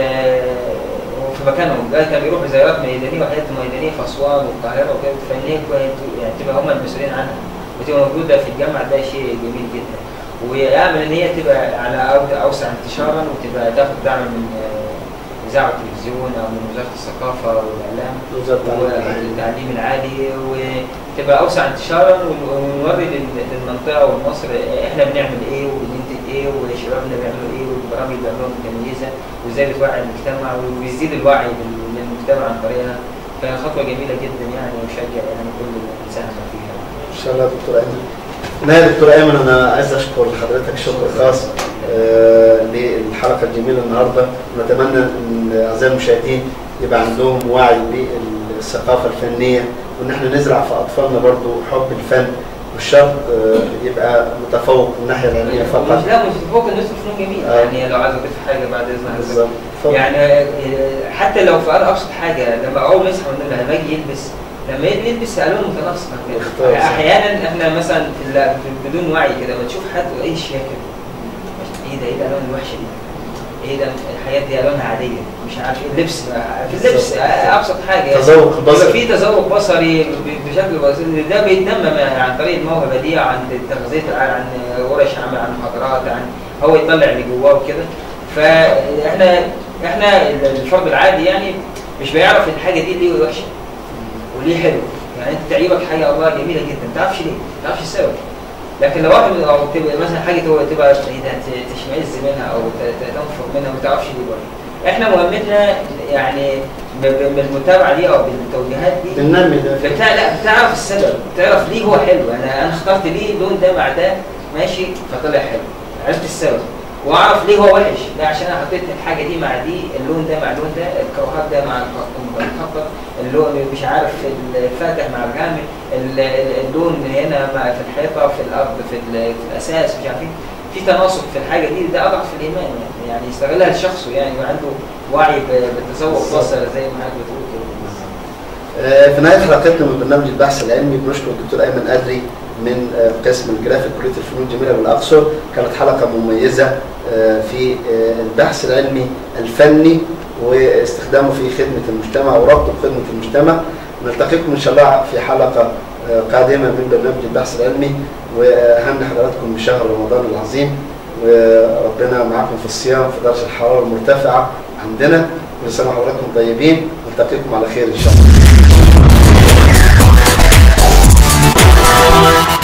في مكانهم ده كان بيروحوا زيارات ميدانيه وحاجات ميدانيه في اسوان والقاهره وكده فان هي كوي- يعني تبقى هم المسؤولين عنها وتبقى موجوده في الجامعه ده شيء جميل جدا ويعمل ان هي تبقى على أو- اوسع انتشارا وتبقى تاخد دعم من آه، اذاعه التلفزيون او من وزاره الثقافه والاعلام وزاره التعليم العالي. والتعليم العالي وتبقى اوسع انتشارا ون- ونوري لل- للمنطقه ومصر احنا بنعمل ايه وبننتج ايه وشبابنا بيعملوا ايه والبرامج اللي بيعملوها متميزه وازاي بتوعي المجتمع ويزيد الوعي لل- للمجتمع عن طريقها فهي خطوه جميله جدا يعني وشجع يعني كل اللي ساهم فيها ان شاء الله يا دكتور ايمن نهاية دكتور ايمن انا عايز اشكر حضرتك شكر خاص آه، للحلقه الجميله النهارده ونتمنى ان اعزائي المشاهدين يبقى عندهم وعي بالثقافه الفنيه وان احنا نزرع في اطفالنا برضو حب الفن مش شرط آه، يبقى متفوق من الناحيه العلميه فقط مش لا مش فوق الناس فنون جميل آه. يعني لو عايز اضيف حاجه بعد اذنك بالظبط اتفضل. يعني آه، حتى لو في ابسط حاجه لما اول ما يصحى من النوم لما يجي يلبس لما يجي يلبس الوان متناسقه يختار كده صح. احيانا احنا مثلا في ال- في- بدون وعي كده لما تشوف حد ايه الشياكه دي ايه ده ايه الالوان الوحشه دي ايه ده الحاجات دي الوانها عاديه مش عارف ايه اللبس بقى. في اللبس بالظبط. آه، ابسط حاجه يعني. تذوق يبقى البصري في تذوق بصري ب- بشكل بسيط ده بيتنمى عن طريق الموهبه دي عن تغذيه عن ورش عمل عن محاضرات عن هو يطلع اللي جواه وكده فاحنا احنا الفرد العادي يعني مش بيعرف الحاجه دي ليه وحشه وليه حلو يعني انت تعجبك حاجه الله جميله جدا ما تعرفش ليه ما تعرفش السبب لكن لو واحد او تبقى مثلا حاجه تبقى تبقى ايه ده ت- تشمئز منها او ت- ت- تنفر منها ما تعرفش ليه برضه احنا مهمتنا يعني ب- ب- بالمتابعه دي او بالتوجيهات دي بننمي ده بتاع لا بتعرف السبب بتعرف ليه هو حلو انا انا اخترت ليه اللون ده مع ده ماشي فطلع حلو عرفت السبب واعرف ليه هو وحش لا عشان انا حطيت الحاجه دي مع دي اللون ده مع اللون ده الكروهات ده مع المخطط اللون مش عارف الفاتح مع الغامق ال- ال- اللون هنا مع في الحيطه في الارض في, ال- في الاساس مش عارفين في تناسق في الحاجه دي ده اضعف في الايمان يعني يعني يستغلها لشخصه يعني وعنده وعي ب- بالتذوق بصر زي ما حضرتك بتقول كده آه، في نهايه حلقتنا من برنامج البحث العلمي بنشكر الدكتور ايمن ادري من آه، قسم الجرافيك كليه الفنون الجميله بالاقصر كانت حلقه مميزه آه، في آه، البحث العلمي الفني واستخدامه في خدمه المجتمع وربطه بخدمه المجتمع نلتقيكم ان شاء الله في حلقه آه، قادمه من برنامج البحث العلمي واهني حضراتكم بشهر رمضان العظيم وربنا معكم في الصيام في درجه الحراره المرتفعه عندنا كل سنه وحضراتكم طيبين نلتقيكم على خير ان شاء الله